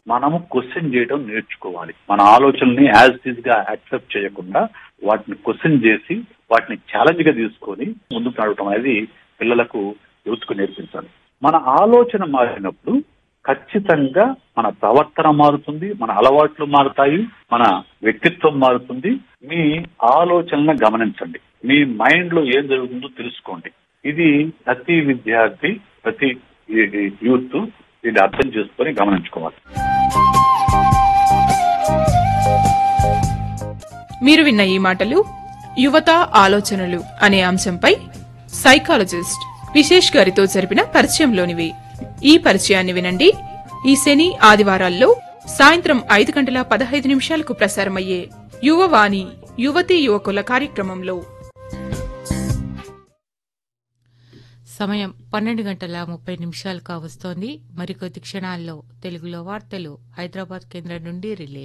మనము క్వశ్చన్ చేయడం నేర్చుకోవాలి మన ఆలోచనల్ని యాజ్ ఇట్ గా యాక్సెప్ట్ చేయకుండా వాటిని క్వశ్చన్ చేసి వాటిని ఛాలెంజ్ గా తీసుకొని ముందుకు నడవటం అనేది పిల్లలకు యూత్కు నేర్పించాలి మన ఆలోచన మారినప్పుడు ఖచ్చితంగా మన ప్రవర్తన మారుతుంది మన అలవాట్లు మారుతాయి మన వ్యక్తిత్వం మారుతుంది మీ ఆలోచనలను గమనించండి మీ మైండ్ లో ఏం జరుగుతుందో తెలుసుకోండి ఇది ప్రతి విద్యార్థి ప్రతి యూత్ దీన్ని అర్థం చేసుకొని గమనించుకోవాలి మీరు విన్న ఈ మాటలు యువత ఆలోచనలు అనే అంశంపై సైకాలజిస్ట్ విశేష్ గారితో జరిపిన పరిచయంలోనివి ఈ పరిచయాన్ని వినండి ఈ శని ఆదివారాల్లో సాయంత్రం ఐదు గంటల పదహైదు నిమిషాలకు ప్రసారమయ్యే యువవాణి యువతీ యువకుల కార్యక్రమంలో సమయం పన్నెండు గంటల ముప్పై నిమిషాలు కావస్తోంది మరికొద్ది క్షణాల్లో తెలుగులో వార్తలు హైదరాబాద్ కేంద్రం నుండి రిలే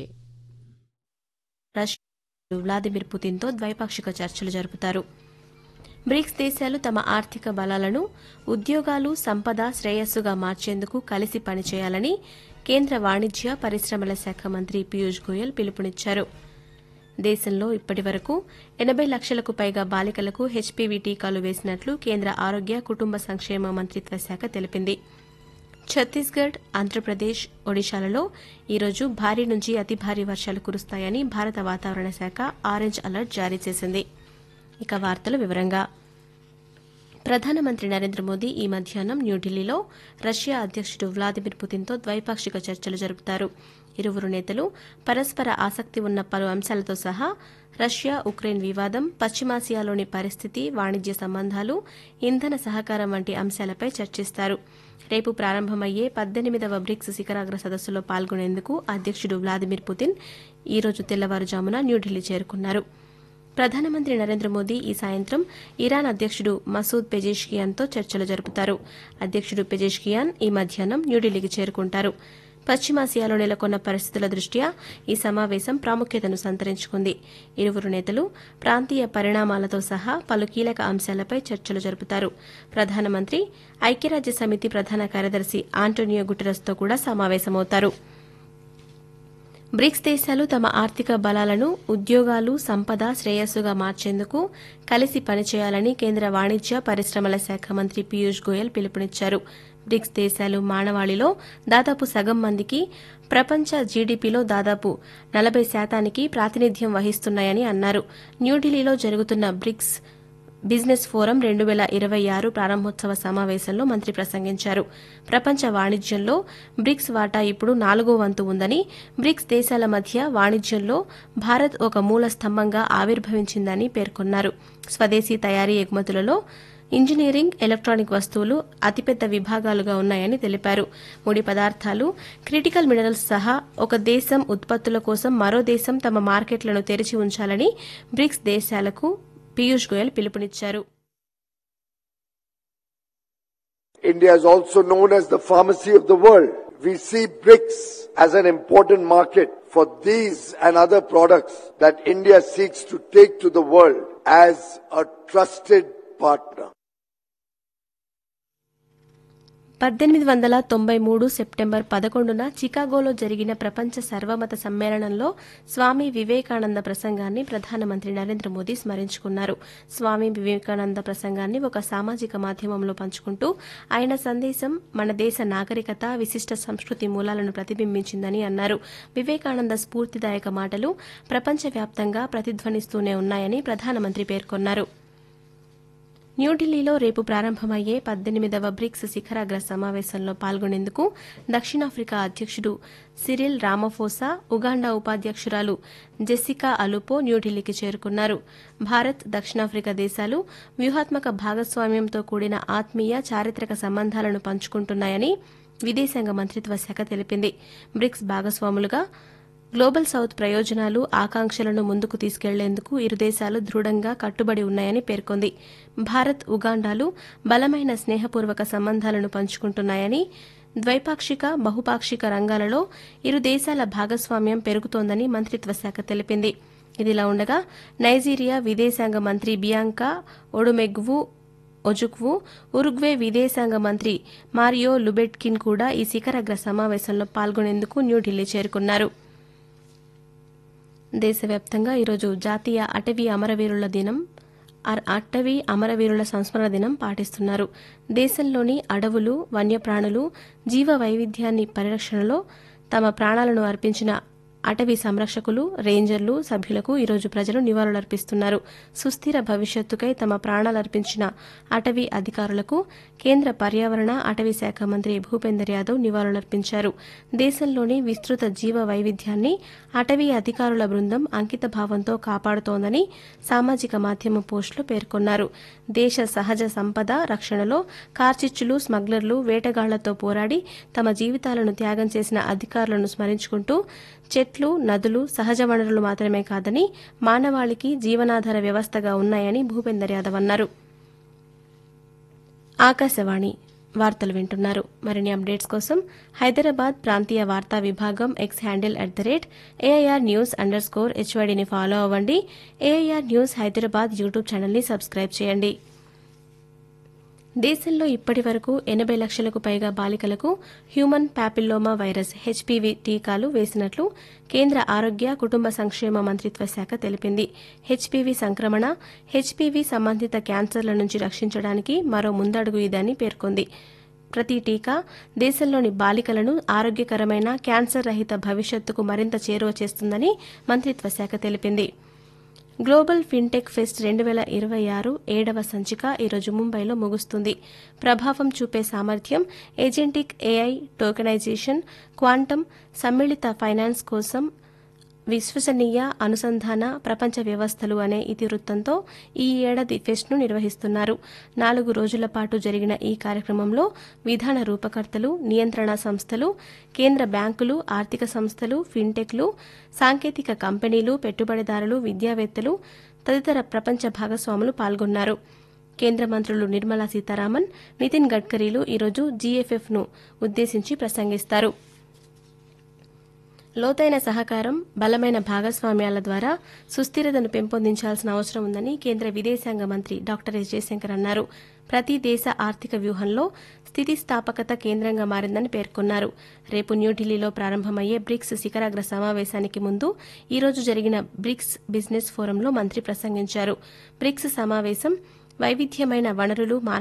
రష్యా వ్లాదిమిర్ పుతిన్తో ద్వైపాక్షిక చర్చలు జరుపుతారు బ్రిక్స్ దేశాలు తమ ఆర్థిక బలాలను ఉద్యోగాలు సంపద శ్రేయస్సుగా మార్చేందుకు కలిసి పనిచేయాలని కేంద్ర వాణిజ్య పరిశ్రమల శాఖ మంత్రి పీయూష్ గోయల్ పిలుపునిచ్చారు దేశంలో ఇప్పటి వరకు ఎనబై లక్షలకు పైగా బాలికలకు హెచ్పీవీ టీకాలు వేసినట్లు కేంద్ర ఆరోగ్య కుటుంబ సంక్షేమ మంత్రిత్వ శాఖ తెలిపింది ఛత్తీస్గఢ్ ఆంధ్రప్రదేశ్ ఒడిశాలలో ఈరోజు భారీ నుంచి అతి భారీ వర్షాలు కురుస్తాయని భారత వాతావరణ శాఖ ఆరెంజ్ అలర్ట్ జారీ చేసింది ఇక వార్తల వివరంగా ప్రధానమంత్రి నరేంద్ర మోదీ ఈ మధ్యాహ్నం న్యూఢిల్లీలో రష్యా అధ్యక్షుడు వ్లాదిమిర్ పుతిన్తో ద్వైపాక్షిక చర్చలు జరుపుతారు ఇరువురు నేతలు పరస్పర ఆసక్తి ఉన్న పలు అంశాలతో సహా రష్యా ఉక్రెయిన్ వివాదం పశ్చిమాసియాలోని పరిస్థితి వాణిజ్య సంబంధాలు ఇంధన సహకారం వంటి అంశాలపై చర్చిస్తారు రేపు ప్రారంభమయ్యే పద్దెనిమిదవ బ్రిక్స్ శిఖరాగ్ర సదస్సులో పాల్గొనేందుకు అధ్యక్షుడు వ్లాదిమిర్ పుతిన్ ఈ రోజు తెల్లవారుజామున న్యూఢిల్లీ చేరుకున్నారు ప్రధానమంత్రి నరేంద్ర మోదీ ఈ సాయంత్రం ఇరాన్ అధ్యక్షుడు మసూద్ పెజేష్కియాన్తో చర్చలు జరుపుతారు అధ్యక్షుడు పెజేష్కియాన్ ఈ మధ్యాహ్నం న్యూఢిల్లీకి చేరుకుంటారు పశ్చిమాసియాలో నెలకొన్న పరిస్థితుల దృష్ట్యా ఈ సమావేశం ప్రాముఖ్యతను సంతరించుకుంది ఇరువురు నేతలు ప్రాంతీయ పరిణామాలతో సహా పలు కీలక అంశాలపై చర్చలు జరుపుతారు ప్రధానమంత్రి ఐక్యరాజ్య సమితి ప్రధాన కార్యదర్శి ఆంటోనియో గుటెరస్తో కూడా సమావేశమవుతారు బ్రిక్స్ దేశాలు తమ ఆర్థిక బలాలను ఉద్యోగాలు సంపద శ్రేయస్సుగా మార్చేందుకు కలిసి పనిచేయాలని కేంద్ర వాణిజ్య పరిశ్రమల శాఖ మంత్రి పీయూష్ గోయల్ పిలుపునిచ్చారు బ్రిక్స్ దేశాలు మానవాళిలో దాదాపు సగం మందికి ప్రపంచ జీడీపీలో దాదాపు నలభై శాతానికి ప్రాతినిధ్యం వహిస్తున్నాయని అన్నారు న్యూఢిల్లీలో జరుగుతున్న బ్రిక్స్ బిజినెస్ ఫోరం రెండు వేల ఇరవై ఆరు ప్రారంభోత్సవ సమావేశంలో మంత్రి ప్రసంగించారు ప్రపంచ వాణిజ్యంలో బ్రిక్స్ వాటా ఇప్పుడు నాలుగో వంతు ఉందని బ్రిక్స్ దేశాల మధ్య వాణిజ్యంలో భారత్ ఒక మూల స్తంభంగా ఆవిర్భవించిందని పేర్కొన్నారు స్వదేశీ తయారీ ఎగుమతులలో ఇంజనీరింగ్ ఎలక్ట్రానిక్ వస్తువులు అతిపెద్ద విభాగాలుగా ఉన్నాయని తెలిపారు ముడి పదార్థాలు క్రిటికల్ మినరల్స్ సహా ఒక దేశం ఉత్పత్తుల కోసం మరో దేశం తమ మార్కెట్లను తెరిచి ఉంచాలని బ్రిక్స్ దేశాలకు పీయూష్ గోయల్ పిలుపునిచ్చారు India is also known as the pharmacy of the world. We see BRICS as an important market for these and other products that India seeks to take to the world as a trusted partner. పద్దెనిమిది వందల తొంభై మూడు September పదకొండున చికాగోలో జరిగిన ప్రపంచ సర్వమత సమ్మేళనంలో స్వామి వివేకానంద ప్రసంగాన్ని ప్రధానమంత్రి నరేంద్ర మోదీ స్మరించుకున్నారు స్వామి వివేకానంద ప్రసంగాన్ని ఒక సామాజిక మాధ్యమంలో పంచుకుంటూ ఆయన సందేశం మన దేశ నాగరికత విశిష్ట సంస్కృతి మూలాలను ప్రతిబింబించిందని అన్నారు వివేకానంద స్ఫూర్తిదాయక మాటలు ప్రపంచవ్యాప్తంగా ప్రతిధ్వనిస్తూనే ఉన్నాయని ప్రధానమంత్రి పేర్కొన్నారు న్యూఢిల్లీలో రేపు ప్రారంభమయ్యే పద్దెనిమిదవ బ్రిక్స్ శిఖరాగ్ర సమావేశంలో పాల్గొనేందుకు దక్షిణాఫ్రికా అధ్యక్షుడు సిరిల్ రామఫోసా ఉగాండా ఉపాధ్యక్షురాలు జెసికా అలుపో న్యూఢిల్లీకి చేరుకున్నారు భారత్ దక్షిణాఫ్రికా దేశాలు వ్యూహాత్మక భాగస్వామ్యంతో కూడిన ఆత్మీయ చారిత్రక సంబంధాలను పంచుకుంటున్నాయని విదేశాంగ మంత్రిత్వ శాఖ తెలిపింది బ్రిక్స్ భాగస్వాములుగా గ్లోబల్ సౌత్ ప్రయోజనాలు ఆకాంక్షలను ముందుకు తీసుకెళ్లేందుకు ఇరు దేశాలు దృఢంగా కట్టుబడి ఉన్నాయని పేర్కొంది భారత్ ఉగాండాలు బలమైన స్నేహపూర్వక సంబంధాలను పంచుకుంటున్నాయని ద్వైపాక్షిక బహుపాక్షిక రంగాలలో ఇరు దేశాల భాగస్వామ్యం పెరుగుతోందని మంత్రిత్వ శాఖ తెలిపింది ఇదిలా ఉండగా నైజీరియా విదేశాంగ మంత్రి బియాంకా ఒడుమెగ్వు ఒజుక్వు ఉరుగ్వే విదేశాంగ మంత్రి మారియో లుబెట్కిన్ కూడా ఈ శిఖరాగ్ర సమావేశంలో పాల్గొనేందుకు న్యూఢిల్లీ చేరుకున్నారు దేశవ్యాప్తంగా ఈరోజు జాతీయ అటవీ అమరవీరుల దినం అర్- అటవీ అమరవీరుల సంస్మరణ దినం పాటిస్తున్నారు దేశంలోని అడవులు వన్యప్రాణులు జీవ వైవిధ్యాన్ని పరిరక్షణలో తమ ప్రాణాలను అర్పించిన అటవీ సంరక్షకులు రేంజర్లు సభ్యులకు ఈరోజు ప్రజలు నివాళులర్పిస్తున్నారు సుస్థిర భవిష్యత్తుకై తమ ప్రాణాలర్పించిన అటవీ అధికారులకు కేంద్ర పర్యావరణ అటవీ శాఖ మంత్రి భూపేందర్ యాదవ్ నివాళులర్పించారు దేశంలోని విస్తృత జీవ వైవిధ్యాన్ని అటవీ అధికారుల బృందం అంకిత భావంతో కాపాడుతోందని సామాజిక మాధ్యమ పోస్టులో పేర్కొన్నారు దేశ సహజ సంపద రక్షణలో కార్చిచ్చులు స్మగ్లర్లు వేటగాళ్లతో పోరాడి తమ జీవితాలను త్యాగం చేసిన అధికారులను స్మరించుకుంటూ చెట్లు నదులు సహజ వనరులు మాత్రమే కాదని మానవాళికి జీవనాధార వ్యవస్థగా ఉన్నాయని భూపేందర్ యాదవ్ అన్నారు ఆకాశవాణి వార్తలు వింటున్నారు మరిన్ని అప్డేట్స్ కోసం హైదరాబాద్ ప్రాంతీయ వార్తా విభాగం X handle at the rate AIR news under score హెచ్వైడీని ఫాలో అవ్వండి ఏఐఆర్ న్యూస్ హైదరాబాద్ యూట్యూబ్ ఛానల్ని సబ్స్క్రైబ్ చేయండి దేశంలో ఇప్పటి వరకు ఎనబై లక్షలకు పైగా బాలికలకు హ్యూమన్ ప్యాపిల్లోమా వైరస్ హెచ్పీవీ టీకాలు వేసినట్లు కేంద్ర ఆరోగ్య కుటుంబ సంక్షేమ మంత్రిత్వ శాఖ తెలిపింది హెచ్పీవీ సంక్రమణ హెచ్పీవీ సంబంధిత క్యాన్సర్ల నుంచి రక్షించడానికి మరో ముందడుగు ఇదని పేర్కొంది ప్రతి టీకా దేశంలోని బాలికలను ఆరోగ్యకరమైన క్యాన్సర్ రహిత భవిష్యత్తుకు మరింత చేరువ చేస్తుందని మంత్రిత్వ శాఖ తెలిపింది గ్లోబల్ ఫిన్టెక్ ఫెస్ట్ రెండు వేల ఇరవై ఆరు ఏడవ సంచిక ఈరోజు ముంబైలో ముగుస్తుంది ప్రభావం చూపే సామర్థ్యం ఏజెంటిక్ ఏఐ టోకెనైజేషన్ క్వాంటమ్ సమ్మిళిత ఫైనాన్స్ కోసం విశ్వసనీయ అనుసంధాన ప్రపంచ వ్యవస్థలు అనే ఇతివృత్తంతో ఈ ఏడాది ఫెస్ట్ను నిర్వహిస్తున్నారు నాలుగు రోజుల పాటు జరిగిన ఈ కార్యక్రమంలో విధాన రూపకర్తలు నియంత్రణ సంస్థలు కేంద్ర బ్యాంకులు ఆర్థిక సంస్థలు ఫిన్టెక్లు సాంకేతిక కంపెనీలు పెట్టుబడిదారులు విద్యావేత్తలు తదితర ప్రపంచ భాగస్వాములు పాల్గొన్నారు కేంద్ర మంత్రులు నిర్మలా సీతారామన్ నితిన్ గడ్కరీలు ఈరోజు జీఎఫ్ఎఫ్ను ఉద్దేశించి ప్రసంగిస్తారు లోతైన సహకారం బలమైన భాగస్వామ్యాల ద్వారా సుస్థిరతను పెంపొందించాల్సిన అవసరం ఉందని కేంద్ర విదేశాంగ మంత్రి డాక్టర్ ఎస్ జయశంకర్ అన్నారు ప్రతి దేశ ఆర్థిక వ్యూహంలో స్థితిస్థాపకత కేంద్రంగా మారిందని పేర్కొన్నారు రేపు న్యూఢిల్లీలో ప్రారంభమయ్యే బ్రిక్స్ శిఖరాగ్ర సమావేశానికి ముందు ఈ రోజు జరిగిన బ్రిక్స్ బిజినెస్ ఫోరంలో మంత్రి ప్రసంగించారు బ్రిక్స్ సమావేశం వైవిధ్యమైన వనరులు